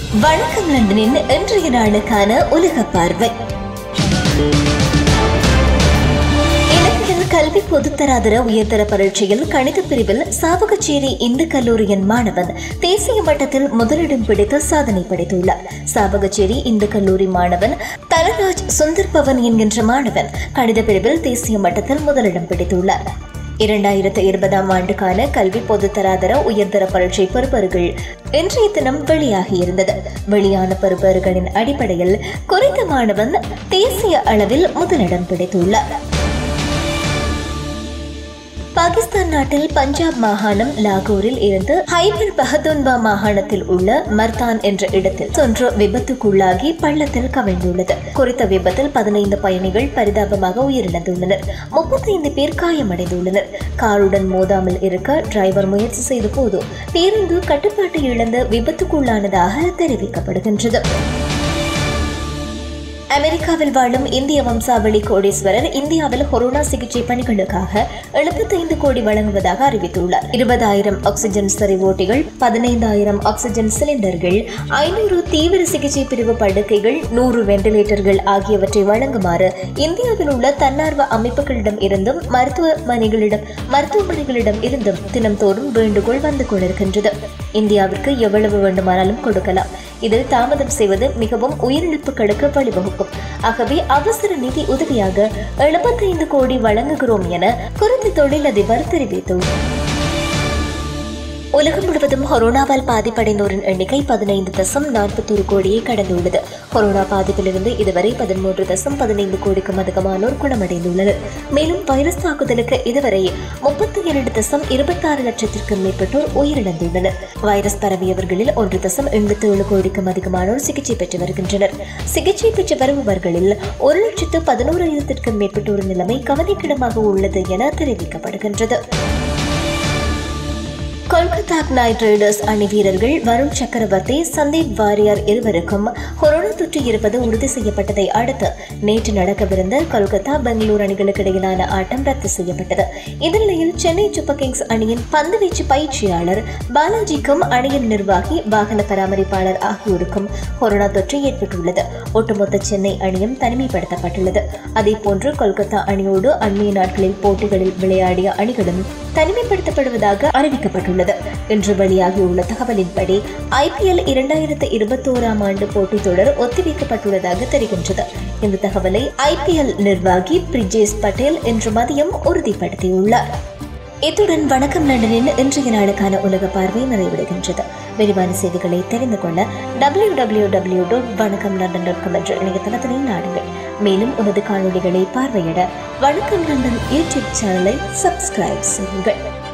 வணக்கம் லண்டனின் இன்றைய நாளுக்கான உலக பார்வை இலங்கையில் கல்வி பொதுத்தராதர உயர்தர பரீட்சையில் கணித பிரிவில் சாவகச்சேரி இந்து கல்லூரியின் மாணவன் தேசிய மட்டத்தில் முதலிடம் பிடித்து சாதனை படைத்துள்ளார் சாவகச்சேரி இந்து கல்லூரி மாணவன் தனராஜ் சுந்தர் பவன் என்கின்ற மாணவன் கணித பிரிவில் தேசிய மட்டத்தில் முதலிடம் பிடித்துள்ளார் இரண்டாயிரத்து இருபதாம் ஆண்டுக்கான கல்வி பொதுத்தராதர உயர்தர பரீட்சை பெறுபர்கள் இன்றைய தினம் வெளியாகியிருந்தது வெளியான பெறுபர்களின் அடிப்படையில் குறித்த மாணவன் தேசிய அளவில் முதலிடம் பிடித்துள்ளார் பாகிஸ்தான் நாட்டில் பஞ்சாப் மாகாணம் லாகூரில் இருந்து ஹைபர் பஹதுன்பா மாகாணத்தில் உள்ள மர்தான் என்ற இடத்தில் சென்று விபத்துக்குள்ளாகி பள்ளத்தில் கவிழ்ந்துள்ளது குறித்த விபத்தில் பதினைந்து பயணிகள் பரிதாபமாக உயிரிழந்துள்ளனர் முப்பத்தைந்து பேர் காயமடைந்துள்ளனர் காருடன் மோதாமல் இருக்க டிரைவர் முயற்சி செய்த போது பேருந்து கட்டுப்பாட்டை இழந்து விபத்துக்குள்ளானதாக தெரிவிக்கப்படுகின்றது அமெரிக்காவில் வாழும் இந்திய வம்சாவளி கோடீஸ்வரர் இந்தியாவில் கொரோனா சிகிச்சை பணிகளுக்காக எழுபத்தைந்து கோடி வழங்குவதாக அறிவித்துள்ளார் இருபதாயிரம் ஆக்சிஜன் செறிவூட்டிகள் பதினைந்தாயிரம் ஆக்சிஜன் சிலிண்டர்கள் ஐநூறு தீவிர சிகிச்சை பிரிவு படுக்கைகள் நூறு வெண்டிலேட்டர்கள் ஆகியவற்றை வழங்குமாறு இந்தியாவில் உள்ள தன்னார்வ அமைப்புகளிடம் இருந்தும் மருத்துவமனைகளிடம் மருத்துவமனைகளிடம் இருந்தும் தினம்தோறும் வேண்டுகோள் வந்து கொண்டிருக்கின்றது இந்தியாவிற்கு எவ்வளவு வேண்டுமானாலும் கொடுக்கலாம் இதில் தாமதம் செய்வது மிகவும் உயிரிழப்புகளுக்கு வழிவகுக்கும் ஆகவே அவசர நிதி உதவியாக எழுபத்தைந்து கோடி வழங்குகிறோம் என குறித்த தொழிலதிபர் தெரிவித்துள்ளார் உலகம் முழுவதும் கொரோனாவால் பாதிப்படைந்தோரின் எண்ணிக்கை பதினைந்து தசம் நாற்பத்தொரு கோடியை கடந்துள்ளது கொரோனா பாதிப்பிலிருந்து இதுவரை பதிமூன்று தசம் பதினைந்து கோடிக்கும் அதிகமானோர் குணமடைந்துள்ளனர் மேலும் வைரஸ் தாக்குதலுக்கு இதுவரை முப்பத்தி இரண்டு தசம் இருபத்தாறு லட்சத்திற்கும் மேற்பட்டோர் உயிரிழந்துள்ளனர் வைரஸ் பரவியவர்களில் ஒன்று தசம் எண்பத்தி ஏழு கோடிக்கும் அதிகமானோர் சிகிச்சை பெற்று வருகின்றனர் சிகிச்சை பெற்று வருபவர்களில் ஒரு லட்சத்து பதினோராயிரத்திற்கும் மேற்பட்டோர் நிலைமை கவலைக்கிடமாக உள்ளது என தெரிவிக்கப்படுகின்றது கொல்கத்தா நைட் ரைடர்ஸ் அணி வீரர்கள் வருண் சக்கரவர்த்தி சந்தீப் வாரியார் இருவருக்கும் கொரோனா தொற்று இருப்பது உறுதி செய்யப்பட்டதை அடுத்து நேற்று நடக்கவிருந்த கொல்கத்தா பெங்களூர் அணிகளுக்கு இடையிலான ஆட்டம் ரத்து செய்யப்பட்டது இந்த நிலையில் சென்னை சூப்பர் கிங்ஸ் அணியின் பந்துவீச்சு பயிற்சியாளர் பாலாஜிக்கும் அணியின் நிர்வாகி வாகன பராமரிப்பாளர் ஆகியோருக்கும் கொரோனா தொற்று ஏற்பட்டுள்ளது ஒட்டுமொத்த சென்னை அணியும் தனிமைப்படுத்தப்பட்டுள்ளது அதேபோன்று கொல்கத்தா அணியோடு அண்மைய நாட்களில் போட்டிகளில் விளையாடிய அணிகளும் தனிமைப்படுத்தப்படுவதாக அறிவிக்கப்பட்டுள்ளது இன்று வெளியாகியுள்ள தகவலின்படி ஐபிஎல் இரண்டாயிரத்து இருபத்தோராம் ஆண்டு போட்டித் தொடர் ஒத்திவைக்கப்பட்டுள்ளதாக தெரிகின்றது இந்த தகவலை ஐபிஎல் நிர்வாகி பிரிஜேஷ் பட்டேல் இன்று மதியம் உறுதிப்படுத்தியுள்ளார் இத்துடன் வணக்கம் லண்டனின் இன்றைய நாளுக்கான உலக பார்வை நிறைவடைகின்றது விரிவான செய்திகளை தெரிந்து கொள்ள W W W dot Vanakkam London dot com என்ற இணையதளத்தினை நாடுங்கள் மேலும் உமது காணொலிகளை பார்வையிட வணக்கம் லண்டன் யூடியூப் சேனலை சப்ஸ்கிரைப் செய்யுங்கள்